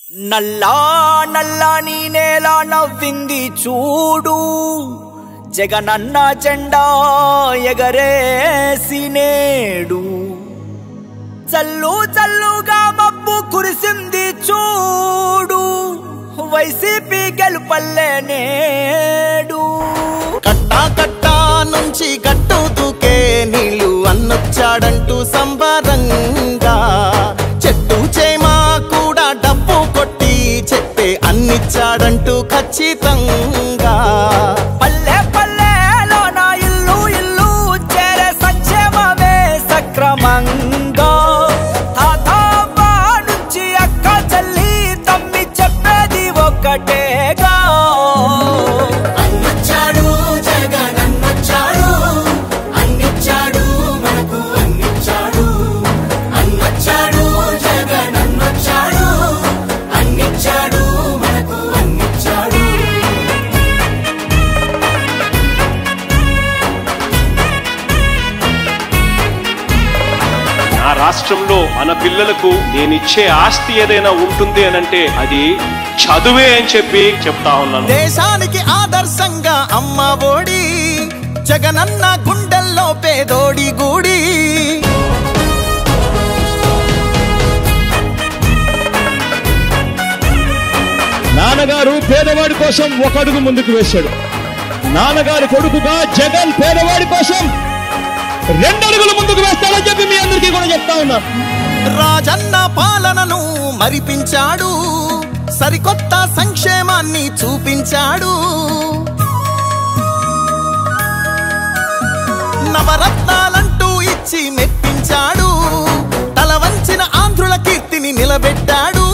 నల్లా నల్లాని నేల నవ్వింది చూడు జగనన్న జెండా ఎగరేసి నేడు చల్లు చల్లుగా మబ్బు కురిసింది చూడు వైసీపీ గెలుపల్లే నేడు కట్టా కట్టా నుంచి గట్టు దూకే నీళ్లు అన్నొచ్చాడంటూ సంబరంగా చెట్టు చేమా కూడా డబ్బు కొట్టి చెప్పే అన్నిచ్చాడంటూ ఖచ్చితంగా పల్లె పల్లెలోన ఇల్లు ఇల్లు చేరే సంక్షేమమే సక్రమంగా తాత నుంచి అక్క చెల్లి తమ్మి చెప్పేది ఒక్కటేగా అన్నొచ్చాడు జగన్ అన్నొచ్చాడు అన్నిచ్చాడు మనకు అన్నిచ్చాడు అన్నొచ్చాడు జగన్ అన్నొచ్చాడు అన్నిచ్చాడు మనకు అన్నిచ్చాడు నా రాష్ట్రంలో మన పిల్లలకు నేనిచ్చే ఆస్తి ఏదైనా ఉంటుంది అని అంటే అది చదువే అని చెప్పి చెప్తా ఉన్నాను దేశానికి ఆదర్శంగా అమ్మ ఒడి జగనన్న గుండెల్లో పేదోడి గుడి నాన్నగారు పేదవాడి కోసం ఒక అడుగు ముందుకు వేశాడు నాన్నగారి కొడుకుగా జగన్ పేదవాడి కోసం రెండు అడుగులు ముందుకు వేస్తాడని చెప్పి మీ అందరికీ కూడా చెప్తా ఉన్నారు రాజన్న పాలనను మరిపించాడు సరికొత్త సంక్షేమాన్ని చూపించాడు నవరత్నాలంటూ ఇచ్చి మెప్పించాడు తల వంచిన ఆంధ్రుల కీర్తిని నిలబెట్టాడు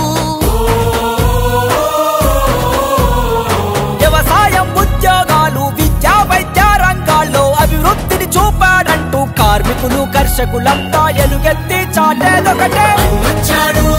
వ్యవసాయం ఉద్యోగాలు విద్యా వైద్య రంగాల్లో అభివృద్ధిని చూపాడంటూ కార్మికులు కర్షకులంతా ఎలుగెత్తి చాటేదొకటే అన్నొచ్చాడు